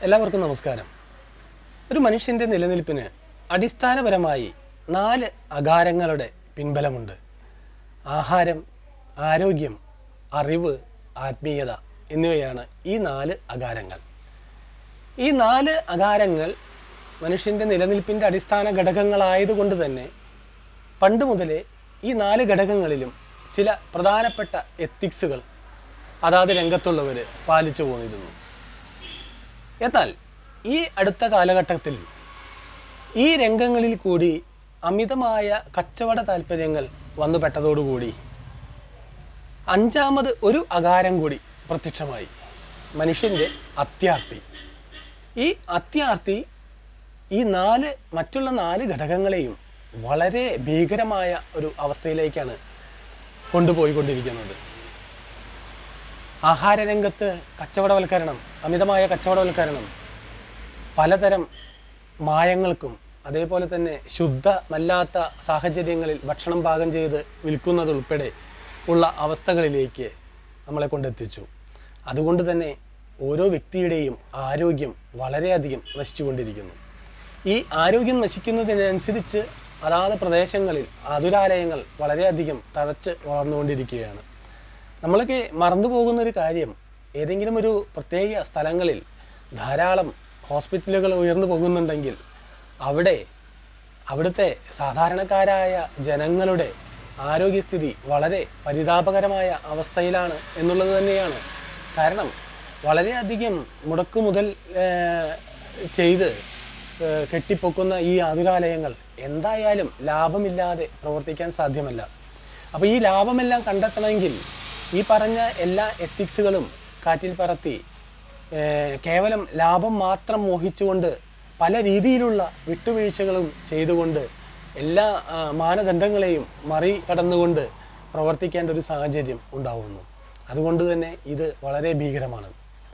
എല്ലാവർക്കും നമസ്കാരം ഒരു മനുഷ്യൻ്റെ നിലനിൽപ്പിന് അടിസ്ഥാനപരമായി നാല് അകാരങ്ങളുടെ പിൻബലമുണ്ട് ആഹാരം ആരോഗ്യം അറിവ് ആത്മീയത എന്നിവയാണ് ഈ നാല് അകാരങ്ങൾ ഈ നാല് അകാരങ്ങൾ മനുഷ്യൻ്റെ നിലനിൽപ്പിൻ്റെ അടിസ്ഥാന ഘടകങ്ങളായതുകൊണ്ട് തന്നെ പണ്ട് മുതലേ ഈ നാല് ഘടകങ്ങളിലും ചില പ്രധാനപ്പെട്ട എത്തിക്സുകൾ അതാത് രംഗത്തുള്ളവർ പാലിച്ചു പോന്നിരുന്നു എന്നാൽ ഈ അടുത്ത കാലഘട്ടത്തിൽ ഈ രംഗങ്ങളിൽ കൂടി അമിതമായ കച്ചവട താല്പര്യങ്ങൾ വന്നുപെട്ടതോടുകൂടി അഞ്ചാമത് ഒരു അകാരം കൂടി പ്രത്യക്ഷമായി മനുഷ്യൻ്റെ അത്യാർത്തി ഈ അത്യാർത്തി ഈ നാല് മറ്റുള്ള നാല് ഘടകങ്ങളെയും വളരെ ഭീകരമായ ഒരു അവസ്ഥയിലേക്കാണ് കൊണ്ടുപോയിക്കൊണ്ടിരിക്കുന്നത് ആഹാരരംഗത്ത് കച്ചവടവൽക്കരണം അമിതമായ കച്ചവടവൽക്കരണം പലതരം മായങ്ങൾക്കും അതേപോലെ തന്നെ ശുദ്ധമല്ലാത്ത സാഹചര്യങ്ങളിൽ ഭക്ഷണം പാകം ചെയ്ത് വിൽക്കുന്നതുൾപ്പെടെ ഉള്ള അവസ്ഥകളിലേക്ക് നമ്മളെ കൊണ്ടെത്തിച്ചു അതുകൊണ്ട് തന്നെ ഓരോ വ്യക്തിയുടെയും ആരോഗ്യം വളരെയധികം നശിച്ചുകൊണ്ടിരിക്കുന്നു ഈ ആരോഗ്യം നശിക്കുന്നതിനനുസരിച്ച് അതാത് പ്രദേശങ്ങളിൽ ആതുരാലയങ്ങൾ വളരെയധികം തഴച്ച് വളർന്നുകൊണ്ടിരിക്കുകയാണ് നമ്മളൊക്കെ മറന്നു പോകുന്ന ഒരു കാര്യം ഏതെങ്കിലും ഒരു പ്രത്യേക സ്ഥലങ്ങളിൽ ധാരാളം ഹോസ്പിറ്റലുകൾ ഉയർന്നു പോകുന്നുണ്ടെങ്കിൽ അവിടെ അവിടുത്തെ സാധാരണക്കാരായ ജനങ്ങളുടെ ആരോഗ്യസ്ഥിതി വളരെ പരിതാപകരമായ അവസ്ഥയിലാണ് എന്നുള്ളത് തന്നെയാണ് കാരണം വളരെയധികം മുടക്കു മുതൽ ഏഹ്, ചെയ്ത് ഏഹ്, കെട്ടിപ്പൊക്കുന്ന ഈ ആതുരാലയങ്ങൾ എന്തായാലും ലാഭമില്ലാതെ പ്രവർത്തിക്കാൻ സാധ്യമല്ല അപ്പോൾ ഈ ലാഭമെല്ലാം കണ്ടെത്തണമെങ്കിൽ ഈ പറഞ്ഞ എല്ലാ എത്തിക്സുകളും കാറ്റിൽ പറത്തി ഏഹ്, കേവലം ലാഭം മാത്രം മോഹിച്ചുകൊണ്ട് പല രീതിയിലുള്ള വിട്ടുവീഴ്ചകളും ചെയ്തുകൊണ്ട് എല്ലാ ആ, മാനദണ്ഡങ്ങളെയും മറികടന്നുകൊണ്ട് പ്രവർത്തിക്കേണ്ട ഒരു സാഹചര്യം ഉണ്ടാവുന്നു അതുകൊണ്ട് തന്നെ ഇത് വളരെ ഭീകരമാണ്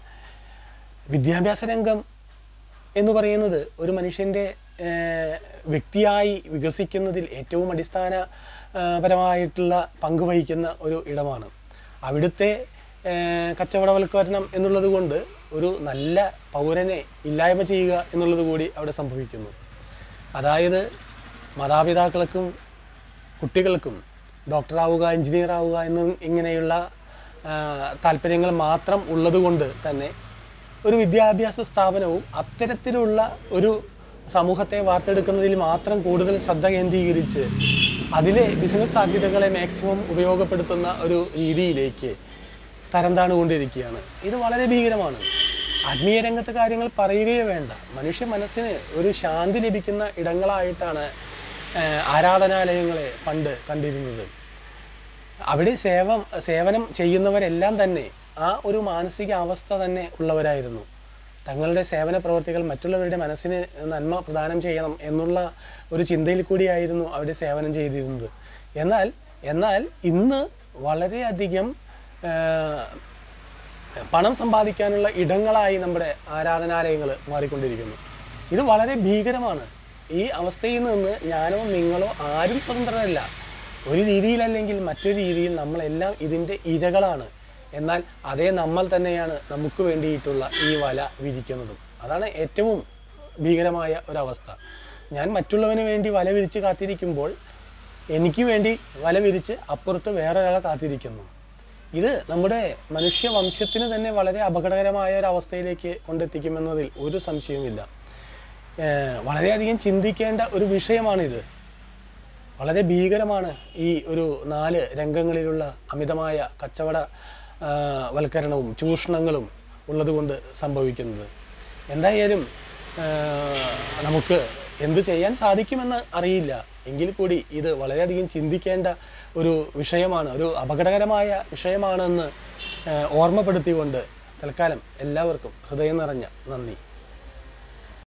വിദ്യാഭ്യാസ രംഗം എന്ന് പറയുന്നത് ഒരു മനുഷ്യൻ്റെ ഏഹ്, വ്യക്തിയായി വികസിക്കുന്നതിൽ ഏറ്റവും അടിസ്ഥാന ആ, പരമായിട്ടുള്ള പങ്ക് വഹിക്കുന്ന ഒരു ഇടമാണ് അവിടുത്തെ ഏഹ്, കച്ചവടവൽക്കരണം എന്നുള്ളത് കൊണ്ട് ഒരു നല്ല പൗരനെ ഇല്ലായ്മ ചെയ്യുക എന്നുള്ളത് കൂടി അവിടെ സംഭവിക്കുന്നു അതായത് മാതാപിതാക്കൾക്കും കുട്ടികൾക്കും ഡോക്ടറാവുക എഞ്ചിനീയർ ആവുക എന്നും ഇങ്ങനെയുള്ള ആ, താല്പര്യങ്ങൾ മാത്രം ഉള്ളതുകൊണ്ട് തന്നെ ഒരു വിദ്യാഭ്യാസ സ്ഥാപനവും അത്തരത്തിലുള്ള ഒരു സമൂഹത്തെ വാർത്തെടുക്കുന്നതിൽ മാത്രം കൂടുതൽ ശ്രദ്ധ കേന്ദ്രീകരിച്ച് അതിലെ ബിസിനസ് സാധ്യതകളെ മാക്സിമം ഉപയോഗപ്പെടുത്തുന്ന ഒരു രീതിയിലേക്ക് തരം താണുകൊണ്ടിരിക്കുകയാണ് ഇത് വളരെ ഭീകരമാണ് ആത്മീയ രംഗത്തെ കാര്യങ്ങൾ പറയുകയേ വേണ്ട മനുഷ്യ മനസ്സിന് ഒരു ശാന്തി ലഭിക്കുന്ന ഇടങ്ങളായിട്ടാണ് ആ, ആരാധനാലയങ്ങളെ പണ്ട് കണ്ടിരുന്നത് അവിടെ സേവ സേവനം ചെയ്യുന്നവരെല്ലാം തന്നെ ആ ഒരു മാനസിക അവസ്ഥ തന്നെ ഉള്ളവരായിരുന്നു തങ്ങളുടെ സേവന പ്രവർത്തികൾ മറ്റുള്ളവരുടെ മനസ്സിന് നന്മ പ്രദാനം ചെയ്യണം എന്നുള്ള ഒരു ചിന്തയിൽ കൂടിയായിരുന്നു അവിടെ സേവനം ചെയ്തിരുന്നത് എന്നാൽ എന്നാൽ ഇന്ന് വളരെയധികം ആ, പണം സമ്പാദിക്കാനുള്ള ഇടങ്ങളായി നമ്മുടെ ആരാധനാലയങ്ങൾ മാറിക്കൊണ്ടിരിക്കുന്നു ഇത് വളരെ ഭീകരമാണ് ഈ അവസ്ഥയിൽ നിന്ന് ഞാനോ നിങ്ങളോ ആരും സ്വതന്ത്രരല്ല ഒരു രീതിയിലല്ലെങ്കിൽ മറ്റൊരു രീതിയിൽ നമ്മളെല്ലാം ഇതിൻ്റെ ഇരകളാണ് എന്നാൽ അതേ നമ്മൾ തന്നെയാണ് നമുക്ക് വേണ്ടിയിട്ടുള്ള ഈ വല വിരിക്കുന്നതും അതാണ് ഏറ്റവും ഭീകരമായ ഒരവസ്ഥ ഞാൻ മറ്റുള്ളവന് വേണ്ടി വല വിരിച്ച് കാത്തിരിക്കുമ്പോൾ എനിക്ക് വേണ്ടി വല വിരിച്ച് അപ്പുറത്ത് വേറൊരാളെ കാത്തിരിക്കുന്നു ഇത് നമ്മുടെ മനുഷ്യവംശത്തിന് തന്നെ വളരെ അപകടകരമായ ഒരു അവസ്ഥയിലേക്ക് കൊണ്ടെത്തിക്കുമെന്നതിൽ ഒരു സംശയവുമില്ല ഏഹ് വളരെയധികം ചിന്തിക്കേണ്ട ഒരു വിഷയമാണിത് വളരെ ഭീകരമാണ് ഈ ഒരു നാല് രംഗങ്ങളിലുള്ള അമിതമായ കച്ചവട ആ, വൽക്കരണവും ചൂഷണങ്ങളും ഉള്ളതുകൊണ്ട് സംഭവിക്കുന്നത് എന്തായാലും ആ, നമുക്ക് എന്ത് ചെയ്യാൻ സാധിക്കുമെന്ന് അറിയില്ല എങ്കിൽ കൂടി ഇത് വളരെയധികം ചിന്തിക്കേണ്ട ഒരു വിഷയമാണ് ഒരു അപകടകരമായ വിഷയമാണെന്ന് ആ, ഓർമ്മപ്പെടുത്തിക്കൊണ്ട് തൽക്കാലം എല്ലാവർക്കും ഹൃദയം നിറഞ്ഞ നന്ദി